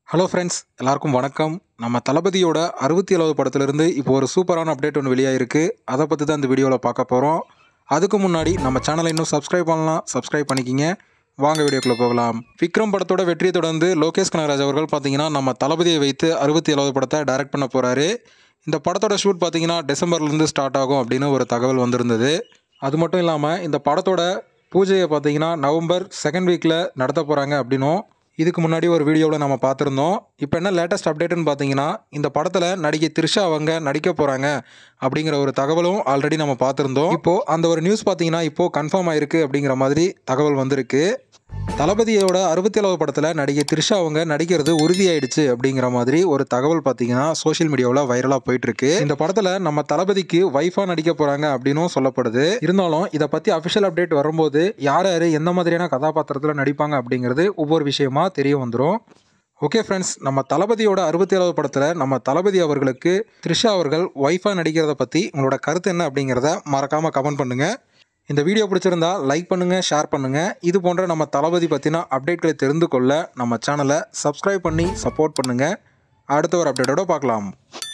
hello friends எல்லாருக்கும் வணக்கம் நம்ம தளபதியோட அறுபத்தி ஏழாவது படத்துலேருந்து இப்போ ஒரு சூப்பரான அப்டேட் ஒன்று வெளியாயிருக்கு அதை பற்றி தான் இந்த வீடியோவில் பார்க்க போகிறோம் அதுக்கு முன்னாடி நம்ம சேனலை இன்னும் சப்ஸ்கிரைப் பண்ணலாம் சப்ஸ்கிரைப் பண்ணிக்கிங்க வாங்க வீடியோக்குள்ளே போகலாம் விக்ரம் படத்தோட வெற்றியை தொடர்ந்து லோகேஷ் கனகராஜ் அவர்கள் பார்த்தீங்கன்னா நம்ம தளபதியை வைத்து அறுபத்தி ஏழாவது படத்தை டைரக்ட் பண்ண போகிறாரு இந்த படத்தோட ஷூட் பார்த்தீங்கன்னா டிசம்பர்லேருந்து ஸ்டார்ட் ஆகும் அப்படின்னு ஒரு தகவல் வந்திருந்தது அது மட்டும் இல்லாமல் இந்த படத்தோட பூஜையை பார்த்தீங்கன்னா நவம்பர் செகண்ட் வீக்கில் நடத்த போகிறாங்க அப்படின்னும் இதுக்கு முன்னாடி ஒரு வீடியோவில் நம்ம பார்த்துருந்தோம் இப்போ என்ன லேட்டஸ்ட் அப்டேட்டுன்னு பார்த்தீங்கன்னா இந்த படத்தில் நடிகை த்ரிஷா அவங்க நடிக்க போகிறாங்க அப்படிங்கிற ஒரு தகவலும் ஆல்ரெடி நம்ம பார்த்துருந்தோம் இப்போது அந்த ஒரு நியூஸ் பார்த்தீங்கன்னா இப்போது கன்ஃபார்ம் ஆயிருக்கு அப்படிங்கிற மாதிரி தகவல் வந்திருக்கு தளபதியோட அறுபத்தி ஏழாவது படத்தில் நடிகை த்ரிஷா அவங்க நடிக்கிறது உறுதியாயிடுச்சு அப்படிங்கிற மாதிரி ஒரு தகவல் பார்த்தீங்கன்னா சோஷியல் மீடியாவில் வைரலாக போயிட்டு இருக்கு இந்த படத்தில் நம்ம தளபதிக்கு ஒய்ஃபாக நடிக்க போகிறாங்க அப்படின்னும் சொல்லப்படுது இருந்தாலும் இதை பற்றி அஃபிஷியல் அப்டேட் வரும்போது யார் யார் எந்த மாதிரியான கதாபாத்திரத்தில் நடிப்பாங்க அப்படிங்கிறது ஒவ்வொரு விஷயமா தெரிய வந்துடும் ஓகே ஃப்ரெண்ட்ஸ் நம்ம தளபதியோட அறுபத்தி ஏழாவது படத்தில் நம்ம தளபதி அவர்களுக்கு த்ரிஷா அவர்கள் ஒய்ஃபாக நடிக்கிறத பற்றி உங்களோட கருத்து என்ன அப்படிங்கிறத மறக்காமல் கமெண்ட் பண்ணுங்கள் இந்த வீடியோ பிடிச்சிருந்தா லைக் பண்ணுங்கள் ஷேர் பண்ணுங்கள் இது போன்ற நம்ம தளபதி பற்றின அப்டேட்களை தெரிந்து கொள்ள நம்ம சேனலை சப்ஸ்கிரைப் பண்ணி சப்போர்ட் பண்ணுங்கள் அடுத்த ஒரு அப்டேட்டோட பார்க்கலாம்